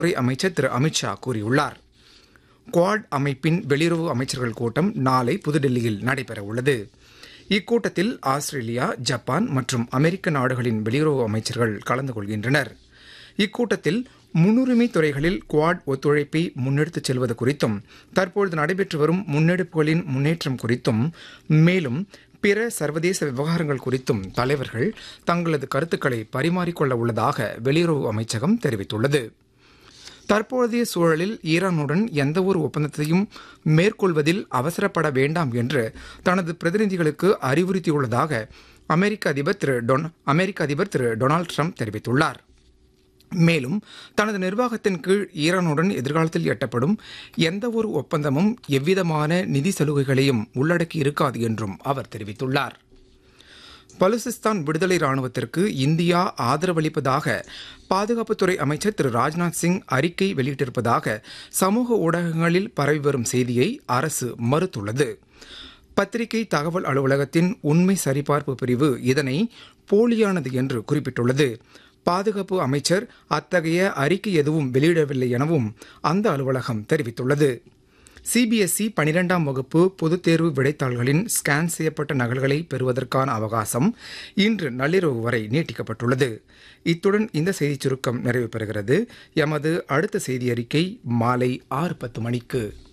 துறை அமைச்சர் திரு அமித்ஷா கூறியுள்ளார் குவாட் அமைப்பின் வெளியுறவு அமைச்சர்கள் கூட்டம் நாளை புதுடெல்லியில் நடைபெறவுள்ளது இக்கூட்டத்தில் ஆஸ்திரேலியா ஜப்பான் மற்றும் அமெரிக்க நாடுகளின் வெளியுறவு அமைச்சர்கள் கலந்து கொள்கின்றனர் இக்கூட்டத்தில் முன்னுரிமை துறைகளில் குவாட் ஒத்துழைப்பை முன்னெடுத்துச் செல்வது குறித்தும் தற்பொழுது நடைபெற்று வரும் முன்னெடுப்புகளின் முன்னேற்றம் குறித்தும் மேலும் பிற சர்வதேச விவகாரங்கள் குறித்தும் தலைவர்கள் தங்களது கருத்துக்களை பரிமாறிக்கொள்ள உள்ளதாக வெளியுறவு அமைச்சகம் தெரிவித்துள்ளது தற்போதைய சூழலில் ஈரானுடன் எந்தவொரு ஒப்பந்தத்தையும் மேற்கொள்வதில் அவசரப்பட வேண்டாம் என்று தனது பிரதிநிதிகளுக்கு அறிவுறுத்தியுள்ளதாக அமெரிக்க அதிபர் திரு டொன் அமெரிக்க அதிபர் திரு டொனால்டு ட்ரம்ப் தெரிவித்துள்ளார் மேலும் தனது நிர்வாகத்தின் கீழ் ஈரானுடன் எதிர்காலத்தில் எட்டப்படும் எந்தவொரு ஒப்பந்தமும் எவ்விதமான நிதி சலுகைகளையும் உள்ளடக்கி இருக்காது என்றும் அவர் தெரிவித்துள்ளார் பலுசிஸ்தான் விடுதலை ராணுவத்திற்கு இந்தியா ஆதரவளிப்பதாக பாதுகாப்புத்துறை அமைச்சர் திரு ராஜ்நாத் சிங் அறிக்கை வெளியிட்டிருப்பதாக சமூக ஊடகங்களில் பரவி வரும் செய்தியை அரசு மறுத்துள்ளது பத்திரிகை தகவல் அலுவலகத்தின் உண்மை சரிபார்ப்பு பிரிவு இதனை போலியானது என்று குறிப்பிட்டுள்ளது பாதுகாப்பு அமைச்சர் அத்தகைய அறிக்கை எதுவும் வெளியிடவில்லை எனவும் அந்த அலுவலகம் தெரிவித்துள்ளது சிபிஎஸ்இ பனிரெண்டாம் வகுப்பு பொதுத் தேர்வு விடைத்தாள்களின் ஸ்கேன் செய்யப்பட்ட நகல்களை பெறுவதற்கான அவகாசம் இன்று நள்ளிரவு வரை நீட்டிக்கப்பட்டுள்ளது இத்துடன் இந்த செய்திச் சுருக்கம் நிறைவு பெறுகிறது எமது அடுத்த செய்தி அறிக்கை மாலை ஆறு பத்து மணிக்கு